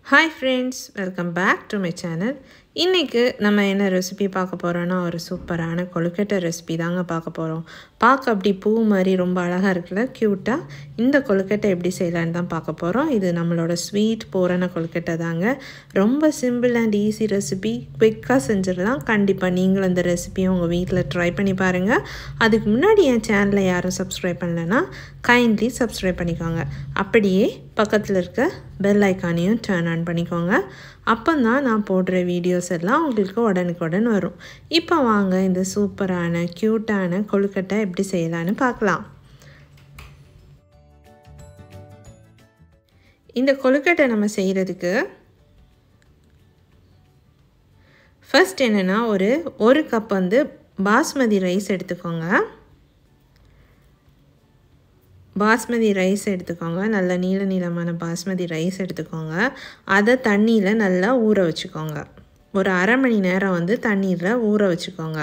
hi friends welcome back to my channel இன்றைக்கு நம்ம என்ன ரெசிபி பார்க்க போகிறோன்னா ஒரு சூப்பரான கொழுக்கட்டை ரெசிபி தாங்க பார்க்க போகிறோம் பார்க்க அப்படி பூ மாதிரி ரொம்ப அழகாக இருக்குல்ல க்யூட்டாக இந்த கொழுக்கட்டை எப்படி செய்யலான்னு தான் பார்க்க போகிறோம் இது நம்மளோட ஸ்வீட் பூரண கொழுக்கட்டை தாங்க ரொம்ப சிம்பிள் அண்ட் ஈஸி ரெசிபி குவிக்காக செஞ்சிடலாம் கண்டிப்பாக நீங்களும் இந்த ரெசிபியை உங்கள் வீட்டில் ட்ரை பண்ணி பாருங்கள் அதுக்கு முன்னாடி என் சேனலை யாரும் சப்ஸ்கிரைப் பண்ணலைன்னா கைண்ட்லி சப்ஸ்கிரைப் பண்ணிக்கோங்க அப்படியே பக்கத்தில் இருக்க பெல் ஐக்கானையும் டர்ன் ஆன் பண்ணிக்கோங்க அப்போ தான் நான் போடுற வீடியோஸ் எல்லாம் உங்களுக்கு உடனுக்குடன் வரும் இப்போ வாங்க இந்த சூப்பரான க்யூட்டான கொழுக்கட்டை எப்படி செய்யலான்னு பார்க்கலாம் இந்த கொழுக்கட்டை நம்ம செய்கிறதுக்கு ஃபஸ்ட் என்னென்னா ஒரு ஒரு கப் வந்து பாஸ்மதி ரைஸ் எடுத்துக்கோங்க பாஸ்மதி ரைஸ் எடுத்துக்கோங்க நல்ல நீள நீளமான பாஸ்மதி ரைஸ் எடுத்துக்கோங்க அதை தண்ணியில் நல்லா ஊற வச்சுக்கோங்க ஒரு அரை மணி நேரம் வந்து தண்ணீரில் ஊற வச்சுக்கோங்க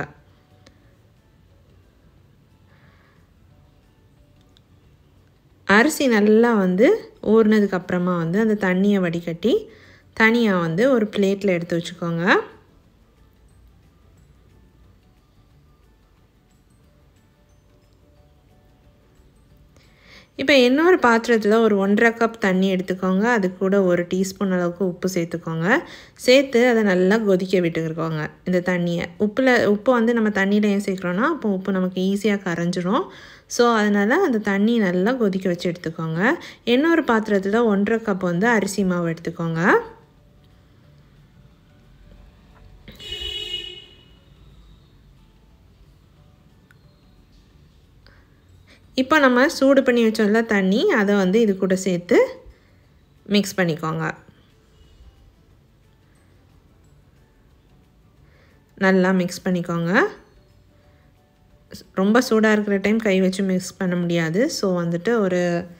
அரிசி நல்லா வந்து ஊறினதுக்கப்புறமா வந்து அந்த தண்ணியை வடிகட்டி தனியாக வந்து ஒரு பிளேட்டில் எடுத்து வச்சுக்கோங்க இப்போ இன்னொரு பாத்திரத்தில் ஒரு ஒன்றரை கப் தண்ணி எடுத்துக்கோங்க அது கூட ஒரு டீஸ்பூன் அளவுக்கு உப்பு சேர்த்துக்கோங்க சேர்த்து அதை நல்லா கொதிக்க விட்டுருக்கோங்க இந்த தண்ணியை உப்பில் உப்பு வந்து நம்ம தண்ணியில் ஏன் சேர்க்குறோன்னா அப்போ உப்பு நமக்கு ஈஸியாக கரைஞ்சிரும் ஸோ அதனால் அந்த தண்ணி நல்லா கொதிக்க வச்சு எடுத்துக்கோங்க இன்னொரு பாத்திரத்தில் ஒன்றரை கப் வந்து அரிசி மாவு எடுத்துக்கோங்க இப்போ நம்ம சூடு பண்ணி வச்சோம்ல தண்ணி அதை வந்து இது கூட சேர்த்து மிக்ஸ் பண்ணிக்கோங்க நல்லா மிக்ஸ் பண்ணிக்கோங்க ரொம்ப சூடாக இருக்கிற டைம் கை வச்சு மிக்ஸ் பண்ண முடியாது ஸோ வந்துட்டு ஒரு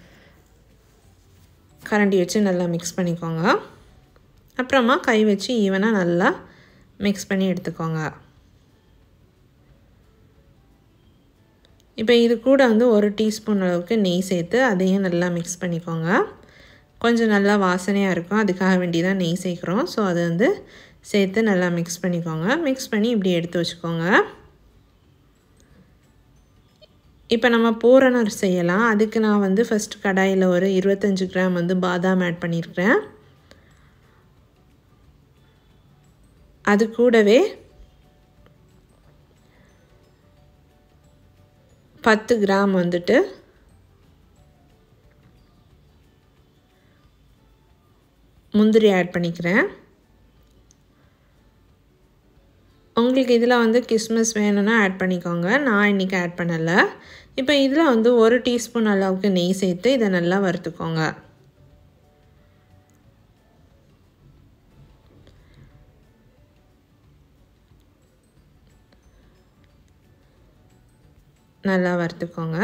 கரண்டி வச்சு நல்லா மிக்ஸ் பண்ணிக்கோங்க அப்புறமா கை வச்சு ஈவனாக நல்லா மிக்ஸ் பண்ணி எடுத்துக்கோங்க இப்போ இது கூட வந்து ஒரு டீஸ்பூன் அளவுக்கு நெய் சேர்த்து அதையும் நல்லா மிக்ஸ் பண்ணிக்கோங்க கொஞ்சம் நல்லா வாசனையாக இருக்கும் அதுக்காக வேண்டி தான் நெய் சேர்க்குறோம் ஸோ அதை வந்து சேர்த்து நல்லா மிக்ஸ் பண்ணிக்கோங்க மிக்ஸ் பண்ணி இப்படி எடுத்து வச்சுக்கோங்க இப்போ நம்ம பூரணம் செய்யலாம் அதுக்கு நான் வந்து ஃபஸ்ட் கடாயில் ஒரு இருபத்தஞ்சி கிராம் வந்து பாதாம் ஆட் பண்ணியிருக்கிறேன் அது கூடவே பத்து கிராம் வந்துட்டு முந்திரி ஆட் பண்ணிக்கிறேன் உங்களுக்கு இதில் வந்து கிஸ்மிஸ் வேணும்னா ஆட் பண்ணிக்கோங்க நான் இன்றைக்கி ஆட் பண்ணலை இப்போ இதில் வந்து ஒரு டீஸ்பூன் அளவுக்கு நெய் சேர்த்து இதை நல்லா வறுத்துக்கோங்க நல்லா வறுத்துக்கோங்க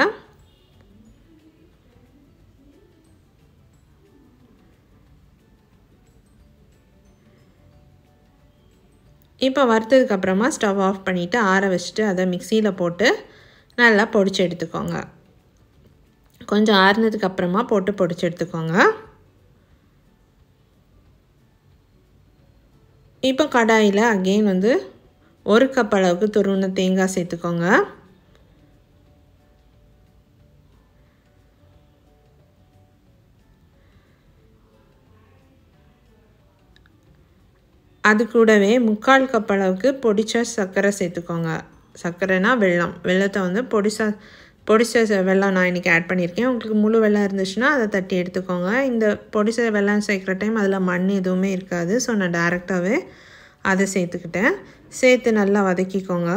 இப்போ வறுத்ததுக்கப்புறமா ஸ்டவ் ஆஃப் பண்ணிவிட்டு ஆற வச்சுட்டு அதை மிக்சியில் போட்டு நல்லா பொடிச்சு எடுத்துக்கோங்க கொஞ்சம் ஆறுனதுக்கப்புறமா போட்டு பொடிச்சு எடுத்துக்கோங்க இப்போ கடாயில் அகெயின் வந்து ஒரு கப் அளவுக்கு துருவின தேங்காய் சேர்த்துக்கோங்க அது கூடவே முக்கால் கப் அளவுக்கு பொடிச்ச சர்க்கரை சேர்த்துக்கோங்க சர்க்கரைனா வெல்லம் வெள்ளத்தை வந்து பொடிசா பொடிச்ச வெல்லம் நான் இன்றைக்கி ஆட் பண்ணியிருக்கேன் உங்களுக்கு முழு வெள்ளம் இருந்துச்சுன்னா அதை தட்டி எடுத்துக்கோங்க இந்த பொடிச்ச வெல்லம் சேர்க்குற டைம் அதில் மண் எதுவுமே இருக்காது ஸோ நான் டேரெக்டாகவே அதை சேர்த்துக்கிட்டேன் சேர்த்து நல்லா வதக்கிக்கோங்க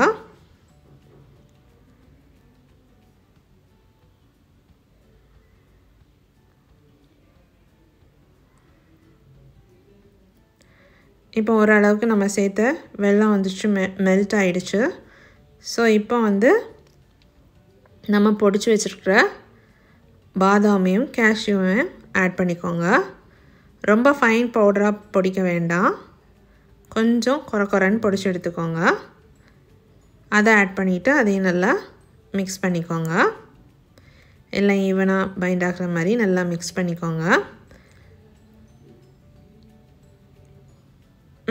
இப்போ ஓரளவுக்கு நம்ம சேர்த்த வெள்ளம் வந்துச்சு மெ மெல்ட் ஆகிடுச்சு ஸோ இப்போ வந்து நம்ம பொடிச்சு வச்சுருக்கிற பாதாமையும் கேஷ்யூவையும் ஆட் பண்ணிக்கோங்க ரொம்ப ஃபைன் பவுடராக பொடிக்க வேண்டாம் கொஞ்சம் குறை குறைன்னு பொடிச்சு எடுத்துக்கோங்க அதை ஆட் பண்ணிவிட்டு அதையும் நல்லா மிக்ஸ் பண்ணிக்கோங்க எல்லாம் ஈவனாக பைண்ட் ஆகிற மாதிரி நல்லா மிக்ஸ் பண்ணிக்கோங்க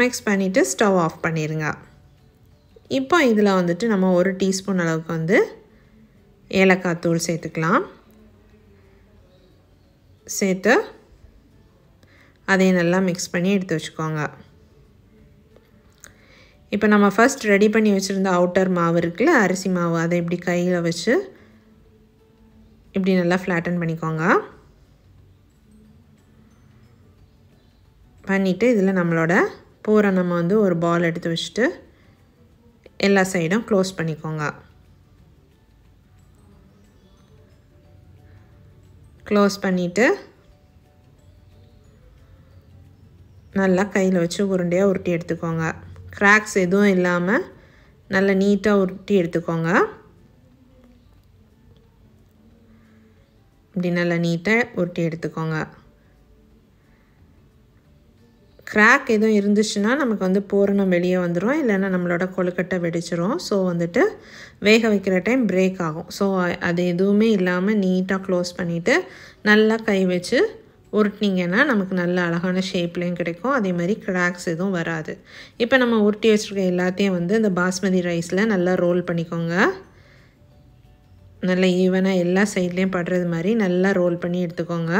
மிக்ஸ் பண்ணிவிட்டு ஸ்டவ் ஆஃப் பண்ணிடுங்க இப்போ இதில் வந்துட்டு நம்ம ஒரு டீஸ்பூன் அளவுக்கு வந்து ஏலக்காய் தூள் சேர்த்துக்கலாம் சேர்த்து அதையும் நல்லா மிக்ஸ் பண்ணி எடுத்து வச்சுக்கோங்க இப்போ நம்ம ஃபஸ்ட் ரெடி பண்ணி வச்சுருந்த அவுட்டர் மாவு இருக்குல்ல அரிசி மாவு அதை இப்படி கையில் வச்சு இப்படி நல்லா ஃப்ளாட்டன் பண்ணிக்கோங்க பண்ணிவிட்டு இதில் நம்மளோட பூரை நம்ம வந்து ஒரு பால் எடுத்து வச்சுட்டு எல்லா சைடும் க்ளோஸ் பண்ணிக்கோங்க க்ளோஸ் பண்ணிவிட்டு நல்லா கையில் வச்சு உருண்டையாக உருட்டி எடுத்துக்கோங்க கிராக்ஸ் எதுவும் இல்லாமல் நல்லா நீட்டாக உருட்டி எடுத்துக்கோங்க இப்படி நல்லா நீட்டாக உருட்டி எடுத்துக்கோங்க கிராக் எதுவும் இருந்துச்சுன்னா நமக்கு வந்து பூரணம் வெளியே வந்துடும் இல்லைன்னா நம்மளோட கொழுக்கட்டை வெடிச்சிரும் ஸோ வந்துட்டு வேக வைக்கிற டைம் பிரேக் ஆகும் ஸோ அது எதுவுமே இல்லாமல் நீட்டாக க்ளோஸ் பண்ணிவிட்டு நல்லா கை வச்சு உருட்டினீங்கன்னா நமக்கு நல்ல அழகான ஷேப்லேயும் கிடைக்கும் அதே மாதிரி கிராக்ஸ் எதுவும் வராது இப்போ நம்ம உருட்டி வச்சுருக்க எல்லாத்தையும் வந்து இந்த பாஸ்மதி ரைஸில் நல்லா ரோல் பண்ணிக்கோங்க நல்லா ஈவனாக எல்லா சைட்லேயும் படுறது மாதிரி நல்லா ரோல் பண்ணி எடுத்துக்கோங்க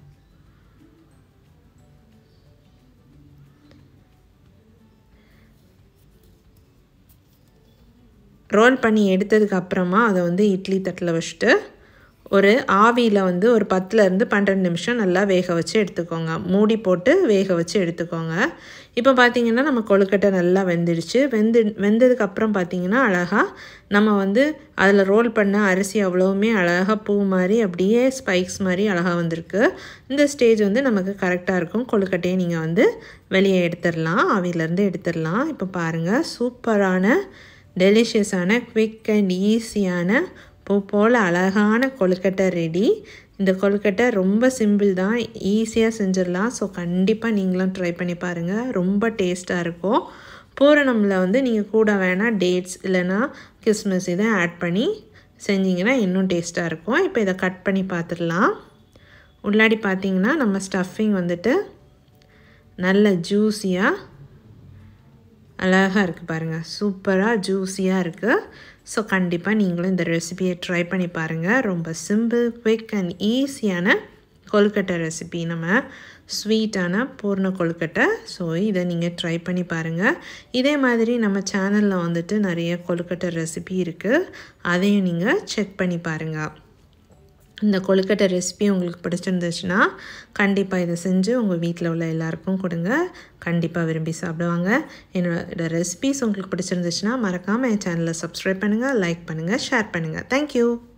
ரோல் பண்ணி எடுத்ததுக்கு அப்புறமா அதை வந்து இட்லி தட்டில் வச்சுட்டு ஒரு ஆவியில் வந்து ஒரு பத்துலேருந்து பன்னெண்டு நிமிஷம் நல்லா வேக வச்சு எடுத்துக்கோங்க மூடி போட்டு வேக வச்சு எடுத்துக்கோங்க இப்போ பார்த்திங்கன்னா நம்ம கொழுக்கட்டை நல்லா வெந்துடுச்சு வெந்து வெந்ததுக்கப்புறம் பார்த்திங்கன்னா அழகாக நம்ம வந்து அதில் ரோல் பண்ண அரிசி அவ்வளோவுமே அழகாக பூ மாதிரி அப்படியே ஸ்பைக்ஸ் மாதிரி அழகாக வந்திருக்கு இந்த ஸ்டேஜ் வந்து நமக்கு கரெக்டாக இருக்கும் கொழுக்கட்டையை நீங்கள் வந்து வெளியே எடுத்துடலாம் ஆவியிலேருந்து எடுத்துடலாம் இப்போ பாருங்கள் சூப்பரான டெலிஷியஸான குவிக் அண்ட் ஈஸியான பூ போல் அழகான கொழுக்கட்டை ரெடி இந்த கொழுக்கட்டை ரொம்ப சிம்பிள் தான் ஈஸியாக செஞ்சிடலாம் ஸோ கண்டிப்பாக நீங்களும் ட்ரை பண்ணி பாருங்கள் ரொம்ப டேஸ்ட்டாக இருக்கும் பூரணமில் வந்து நீங்கள் கூட வேணால் டேட்ஸ் இல்லைன்னா கிஸ்மிஸ் இதை ஆட் பண்ணி செஞ்சிங்கன்னா இன்னும் டேஸ்ட்டாக இருக்கும் இப்போ இதை கட் பண்ணி பார்த்துடலாம் உள்ளாடி பார்த்தீங்கன்னா நம்ம ஸ்டஃபிங் வந்துட்டு நல்ல ஜூஸியாக அழகாக இருக்குது பாருங்கள் சூப்பராக ஜூஸியாக இருக்குது ஸோ கண்டிப்பாக நீங்களும் இந்த ரெசிபியை ட்ரை பண்ணி பாருங்கள் ரொம்ப சிம்பிள் குவிக் அண்ட் ஈஸியான கொழுக்கட்டை ரெசிபி நம்ம ஸ்வீட்டான பூர்ண கொழுக்கட்டை ஸோ இதை நீங்கள் ட்ரை பண்ணி பாருங்கள் இதே மாதிரி நம்ம சேனலில் வந்துட்டு நிறைய கொழுக்கட்டை ரெசிபி இருக்குது அதையும் நீங்கள் செக் பண்ணி பாருங்கள் இந்த கொழுக்கட்டை ரெசிபி உங்களுக்கு பிடிச்சிருந்துச்சுன்னா கண்டிப்பாக இதை செஞ்சு உங்கள் வீட்டில் உள்ள எல்லாருக்கும் கொடுங்க கண்டிப்பாக விரும்பி சாப்பிடுவாங்க என்னோட ரெசிபிஸ் உங்களுக்கு பிடிச்சிருந்துச்சுன்னா மறக்காமல் என் சேனலை சப்ஸ்கிரைப் பண்ணுங்கள் லைக் பண்ணுங்கள் ஷேர் பண்ணுங்கள் தேங்க்யூ